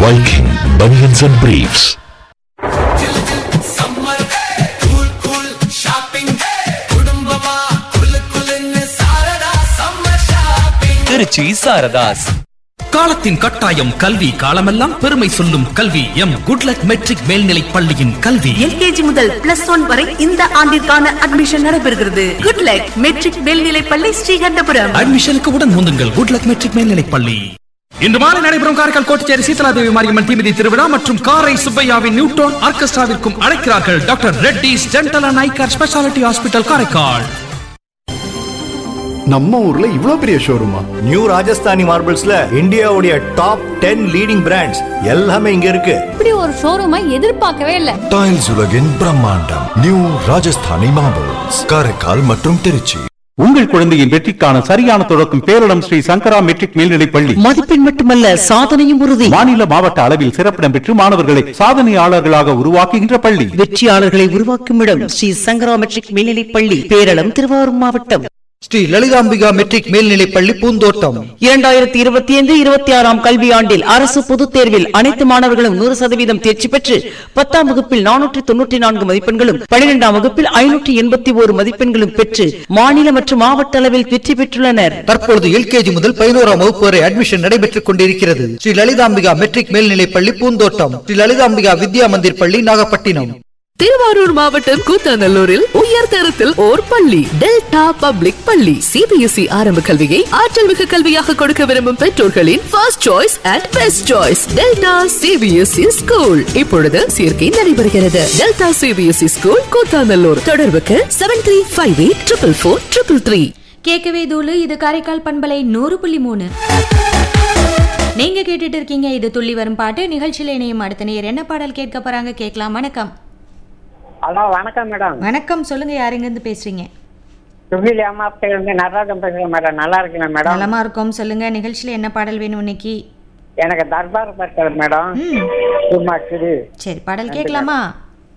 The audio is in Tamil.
Viking Bunions and Briefs. Summer cool cool shopping குடும்பமா குலு குலுன்னு சாரதா சம்மர் ஷாப்பிங் திருச்சி சாரதாஸ் காலத்தின் கட்டாயம் கல்வி காலமெல்லாம் பெருமை சொல்லும் கல்வி எம் குட்லக் மெட்ரிக் மேல்நிலைப் பள்ளியின் கல்வி எல்கேஜி முதல் பிளஸ் ஒன் வரை இந்த ஆண்டிற்கான அட்மிஷன் நடைபெறுகிறது குட் லக் மெட்ரிக் மேல்நிலைப் பள்ளி ஸ்ரீகண்டபுரம் அட்மிஷனுக்கு உடன் முந்துங்கள் குட்லக் மெட்ரிக் மேல்நிலைப் பள்ளி இன்று மாலை நடைபெறும் காரைக்கால் கோட்டச்சேரி சீதலாதேவி மாரியம்மன் தீமிதி திருவிழா மற்றும் காரை சுப்பையாவின் நியூட்ரான் ஆர்கெஸ்ட்ராவிற்கும் அழைக்கிறார்கள் doctor Reddy's dental and eye care specialty hospital Karaikal நம்ம ஊர்ல இவ்ளோ பெரிய ஷோரூமா நியூ ராஜஸ்தானி மார்பிள்ஸ்ல இந்தியாவுடைய டாப் டென் லீடிங் பிராண்ட்ஸ் எல்லாமே இங்க இருக்கு இப்படி ஒரு ஷோரூமை எதிர்பார்க்கவே இல்ல டைல்ஸ் உலகின் பிரம்மாண்டம் நியூ ராஜஸ்தானி மார்பிள்ஸ் காரைக்கால் மற்றும் திருச்சி உங்கள் குழந்தையின் வெற்றிக்கான சரியான தொடக்கம் பேரிடம் ஸ்ரீ சங்கரா மெட்ரிக் மேல்நிலைப் பள்ளி மதிப்பெண் மட்டுமல்ல சாதனையும் உறுதி மாநில மாவட்ட அளவில் சிறப்பிடம் பெற்று மாணவர்களை சாதனையாளர்களாக உருவாக்குகின்ற பள்ளி வெற்றியாளர்களை உருவாக்கும் இடம் ஸ்ரீ சங்கரா மெட்ரிக் மேல்நிலைப் பள்ளி பேரளம் திருவாரூர் மாவட்டம் ஸ்ரீ லலிதாம்பிகா மெட்ரிக் மேல்நிலைப் பள்ளி பூந்தோட்டம் இரண்டாயிரத்தி இருபத்தி ஐந்து இருபத்தி ஆறாம் கல்வியாண்டில் அரசு பொதுத் தேர்வில் அனைத்து மாணவர்களும் நூறு சதவீதம் தேர்ச்சி பெற்று பத்தாம் வகுப்பில் நானூற்றி தொன்னூற்றி நான்கு மதிப்பெண்களும் பன்னிரெண்டாம் வகுப்பில் ஐநூற்றி எண்பத்தி ஓரு மதிப்பெண்களும் பெற்று மாநில மற்றும் மாவட்ட அளவில் வெற்றி பெற்றுள்ளனர் தற்பொழுது எல்கேஜி முதல் பதினோராம் வகுப்பு வரை அட்மிஷன் நடைபெற்றுக் கொண்டிருக்கிறது ஸ்ரீ லலிதாம்பிகா மெட்ரிக் மேல்நிலைப் பள்ளி பூந்தோட்டம் ஸ்ரீ லலிதாம்பிகா வித்யா மந்திர் பள்ளி நாகப்பட்டினம் திருவாரூர் மாவட்டம் கூத்தாநல்லூரில் உயர் தரத்தில் ஓர் பள்ளி டெல்டா பப்ளிக் பள்ளி சிபிஎஸ்இ ஆரம்ப கல்வியை ஆற்றல் மிகு கல்வியாக கொடுக்க விரும்பும் பெற்றோர்களின் first choice and best choice delta CBSE school இப்பொழுது சேர்க்கை நடைபெறுகிறது டெல்டா சிபிஎஸ்இ ஸ்கூல் கூத்தாநல்லூர் தொடர்புக்கு seven three five eight triple four triple three கேட்கவே தூளு இது காரைக்கால் பண்பலை நூறு புள்ளி மூணு நீங்க கேட்டுட்டு இருக்கீங்க இது துள்ளி வரும் பாட்டு நிகழ்ச்சியில இணையும் அடுத்த நேர் என்ன பாடல் கேட்க போறாங்க கேட்கலாம் வணக்கம் ஹலோ வணக்கம் மேடம் வணக்கம் சொல்லுங்க யாருங்க இருந்து பேசுறீங்க சுகிலி அம்மா இருந்து நடராஜன் பேசுறேன் மேடம் நல்லா இருக்கீங்களா மேடம் நலமா இருக்கோம் சொல்லுங்க நிகழ்ச்சியில என்ன பாடல் வேணும் இன்னைக்கு எனக்கு தர்பார் பட்டர் மேடம் சும்மா சரி சரி பாடல் கேட்கலாமா